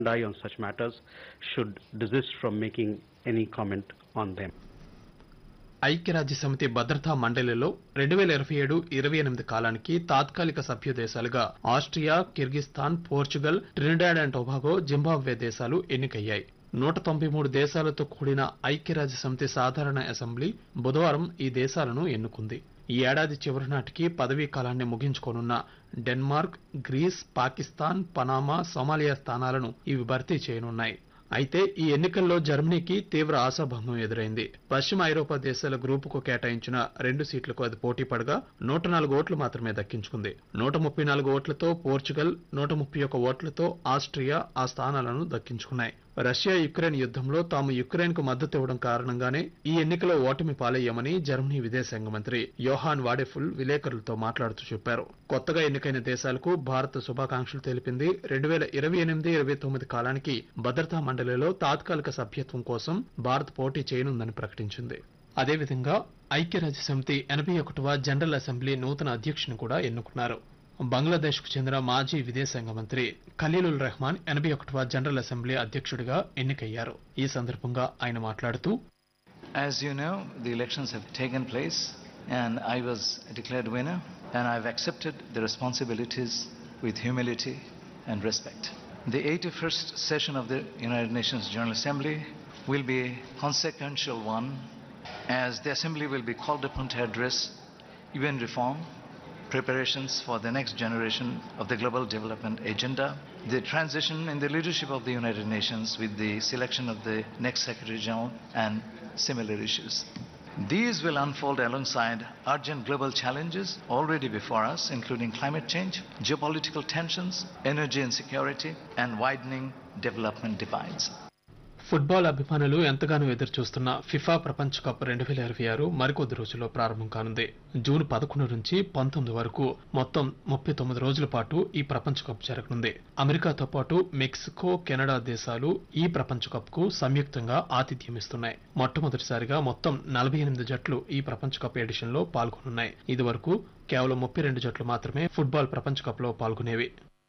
die on such matters should desist from making any comment on them. ఐక్యరాజ్య సమితి భద్రతా మండలిలో రెండు వేల ఇరవై ఏడు ఇరవై ఎనిమిది కాలానికి తాత్కాలిక సభ్య దేశాలుగా Austria Kyrgyzstan Portugal Trinidad and Tobago Zimbabwe దేశాలు ఎన్నికయ్యాయి నూట తొంభై మూడు దేశాలతో కూడిన ఐక్యరాజ్య సమితి సాధారణ అసెంబ్లీ బుధవారం ఈ దేశాలను ఎన్నుకుంది ఈ ఏడాది చివరి నాటికి పదవీ కాలాన్ని ముగించుకోనున్న Denmark Greece Pakistan Panama Somalia స్థానాలను ఇవి భర్తీ చేయనున్నాయి అయితే ఈ ఎన్నికల్లో జర్మనీకి తీవ్ర ఆశాభంగం ఎదురైంది పశ్చిమ ఐరోపా దేశాల గ్రూపుకు కేటాయించిన రెండు సీట్లకు అది పోటీ పడగా నూట నాలుగు ఓట్లు మాత్రమే దక్కించుకుంది నూట ముప్పై నాలుగు ఓట్లతో పోర్చుగల్ నూట ముప్పై ఒక్క ఓట్లతో ఆస్ట్రియా ఆ స్థానాలను దక్కించుకున్నాయి రష్యా యుక్రెయిన్ యుద్ధంలో తాము యుక్రెయిన్ కు మద్దతు ఇవ్వడం కారణంగానే ఈ ఎన్నికలో ఓటమి పాలయ్యామని జర్మనీ విదేశాంగ మంత్రి యోహాన్ వాడెఫుల్ విలేకరులతో మాట్లాడుతూ చెప్పారు కొత్తగా ఎన్నికైన దేశాలకు భారత్ శుభాకాంక్షలు తెలిపింది రెండు వేల ఇరవై ఎనిమిది ఇరవై తొమ్మిది కాలానికి భద్రతా మండలిలో తాత్కాలిక సభ్యత్వం కోసం భారత్ పోటీ చేయనుందని ప్రకటించింది అదేవిధంగా ఐక్యరాజ్య సమితి ఎనభై ఒకటవ జనరల్ అసెంబ్లీ నూతన అధ్యక్షుని కూడా ఎన్నుకున్నారు బంగ్లాదేశ్ కు చెందిన మాజీ విదేశాంగ మంత్రి ఖలీలుల్ రెహమాన్ ఎనభై ఒకటవ జనరల్ అసెంబ్లీ అధ్యక్షుడిగా ఎన్నికయ్యారు ఈ సందర్భంగా ఆయన మాట్లాడుతూ As you know, the elections have taken place and I was declared winner and I've accepted the responsibilities with humility and respect. The 81st session of the United Nations General Assembly will be a consequential one as the Assembly will be called upon to address UN reform, preparations for the next generation of the global development agenda, the transition in the leadership of the United Nations with the selection of the next Secretary General and similar issues. These will unfold alongside urgent global challenges already before us, including climate change, geopolitical tensions, energy insecurity, and widening development divides. Football అభిమానులు ఎంతగానో ఎదురు చూస్తున్న FIFA ప్రపంచ cup రెండు వేల ఇరవై ఆరు మరికొద్ది రోజుల్లో ప్రారంభం కానుంది జూన్ పదకొండు నుంచి పంతొమ్మిది వరకు మొత్తం ముప్పై తొమ్మిది రోజుల పాటు ఈ ప్రపంచ కప్ జరగనుంది అమెరికాతో పాటు మెక్సికో కెనడా దేశాలు ఈ ప్రపంచ కప్ కు సంయుక్తంగా ఆతిథ్యమిస్తున్నాయి మొట్టమొదటిసారిగా మొత్తం నలభై ఎనిమిది జట్లు ఈ ప్రపంచ కప్ ఎడిషన్ లో పాల్గొనున్నాయి ఇదివరకు కేవలం ముప్పై రెండు జట్లు మాత్రమే ఫుట్బాల్ ప్రపంచ కప్ లో పాల్గొనేవి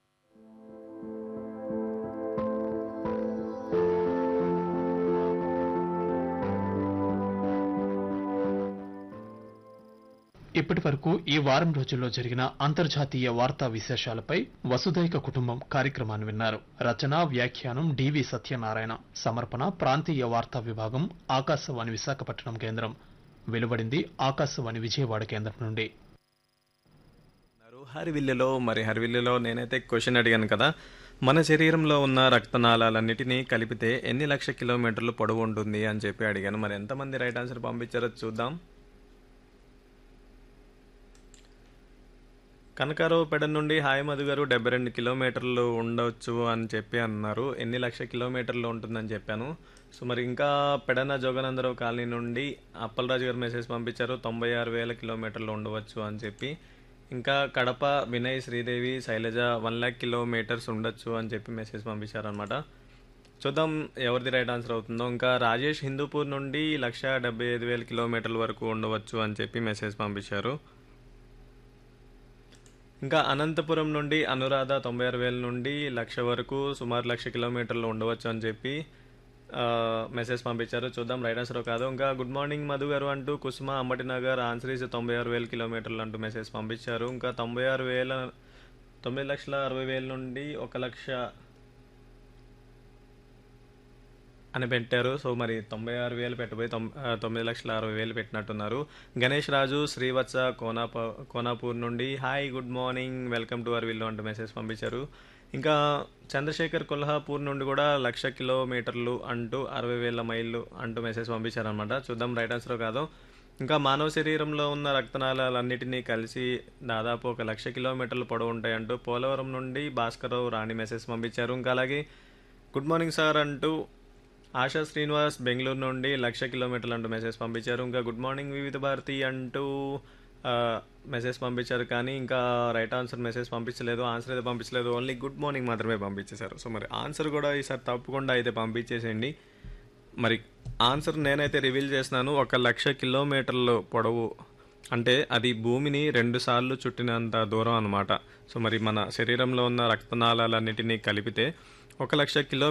ఇప్పటి వరకు ఈ వారం రోజుల్లో జరిగిన అంతర్జాతీయ వార్తా విశేషాలపై వసుదైక కుటుంబం కార్యక్రమాన్ని విన్నారు రచన వ్యాఖ్యానం డివి సత్యనారాయణ సమర్పణ ప్రాంతీయ వార్తా విభాగం ఆకాశవాణి విశాఖపట్నం కేంద్రం వెలువడింది ఆకాశవాణి విజయవాడ కేంద్రం నుండి అన్నారు. హరివిల్లులో మరి హరివిల్లులో నేనైతే క్వశ్చన్ అడిగాను కదా మన శరీరంలో ఉన్న రక్తనాళాలన్నిటినీ కలిపితే ఎన్ని లక్ష కిలోమీటర్లు పొడవు ఉంటుంది అని చెప్పి అడిగాను మరి ఎంతమంది రైట్ ఆన్సర్ పంపించారో చూద్దాం కనకారావు పెడ నుండి హాయ్ మధు గారు డెబ్బై రెండు కిలోమీటర్లు ఉండవచ్చు అని చెప్పి అన్నారు ఎన్ని లక్ష కిలోమీటర్లు ఉంటుందని చెప్పాను సో మరి ఇంకా పెడన జోగనందరావు కాలనీ నుండి అప్పలరాజు గారు మెసేజ్ పంపించారు తొంభై ఆరు వేల కిలోమీటర్లు ఉండవచ్చు అని చెప్పి ఇంకా కడప వినయ్ శ్రీదేవి శైలజ వన్ ల్యాక్ కిలోమీటర్స్ ఉండొచ్చు అని చెప్పి మెసేజ్ పంపించారనమాట చూద్దాం ఎవరిది రైట్ ఆన్సర్ అవుతుందో ఇంకా రాజేష్ హిందూపూర్ నుండి లక్ష డెబ్బై ఐదు వేల కిలోమీటర్ల వరకు ఉండవచ్చు అని చెప్పి మెసేజ్ పంపించారు ఇంకా అనంతపురం నుండి అనురాధ తొంభై ఆరు వేల నుండి లక్ష వరకు సుమారు లక్ష కిలోమీటర్లు ఉండవచ్చు అని చెప్పి ఆ, మెసేజ్ పంపించారు చూద్దాం రైట్ ఆన్సర్ కాదు ఇంకా గుడ్ మార్నింగ్ మధు గారు అంటూ కుసుమ అంబటి నగర్ ఆన్సర్ ఈజ్ తొంభై ఆరు వేల కిలోమీటర్లు అంటూ మెసేజ్ పంపించారు ఇంకా తొంభై ఆరు వేల తొమ్మిది లక్షల అరవై వేల నుండి ఒక లక్ష అని పెట్టారు సో మరి తొంభై ఆరు వేలు పెట్టబోయి తొమ్ ఆ, తొమ్మిది లక్షల అరవై వేలు పెట్టినట్టున్నారు గణేష్ రాజు శ్రీవత్స కోనాప కోనాపూర్ నుండి hi good morning welcome to our విల్లు అంటూ మెసేజ్ పంపించారు ఇంకా చంద్రశేఖర్ కొల్హాపూర్ నుండి కూడా లక్ష కిలోమీటర్లు అంటూ అరవై వేల మైళ్ళు అంటూ మెసేజ్ పంపించారనమాట చూద్దాం రైట్ ఆన్సర్ కాదు ఇంకా మానవ శరీరంలో ఉన్న రక్తనాళాలన్నిటినీ కలిసి దాదాపు ఒక లక్ష కిలోమీటర్లు పొడవు ఉంటాయంటూ పోలవరం నుండి భాస్కరరావు రాణి మెసేజ్ పంపించారు ఇంకా అలాగే గుడ్ మార్నింగ్ సార్ అంటూ ఆశా శ్రీనివాస్ బెంగళూరు నుండి లక్ష కిలోమీటర్లు అంటూ మెసేజ్ పంపించారు ఇంకా గుడ్ మార్నింగ్ వివిధ భారతి అంటూ ఆ, మెసేజ్ పంపించారు కానీ ఇంకా రైట్ ఆన్సర్ మెసేజ్ పంపించలేదు ఆన్సర్ అయితే పంపించలేదు ఓన్లీ గుడ్ మార్నింగ్ మాత్రమే పంపించేశారు సో మరి ఆన్సర్ కూడా ఈసారి తప్పకుండా అయితే పంపించేసేయండి మరి ఆన్సర్ నేనైతే రివీల్ చేస్తున్నాను ఒక లక్ష కిలోమీటర్లు పొడవు అంటే అది భూమిని రెండు సార్లు చుట్టినంత దూరం అనమాట సో మరి మన శరీరంలో ఉన్న రక్తనాళాలన్నిటినీ కలిపితే ఒక లక్ష కిలో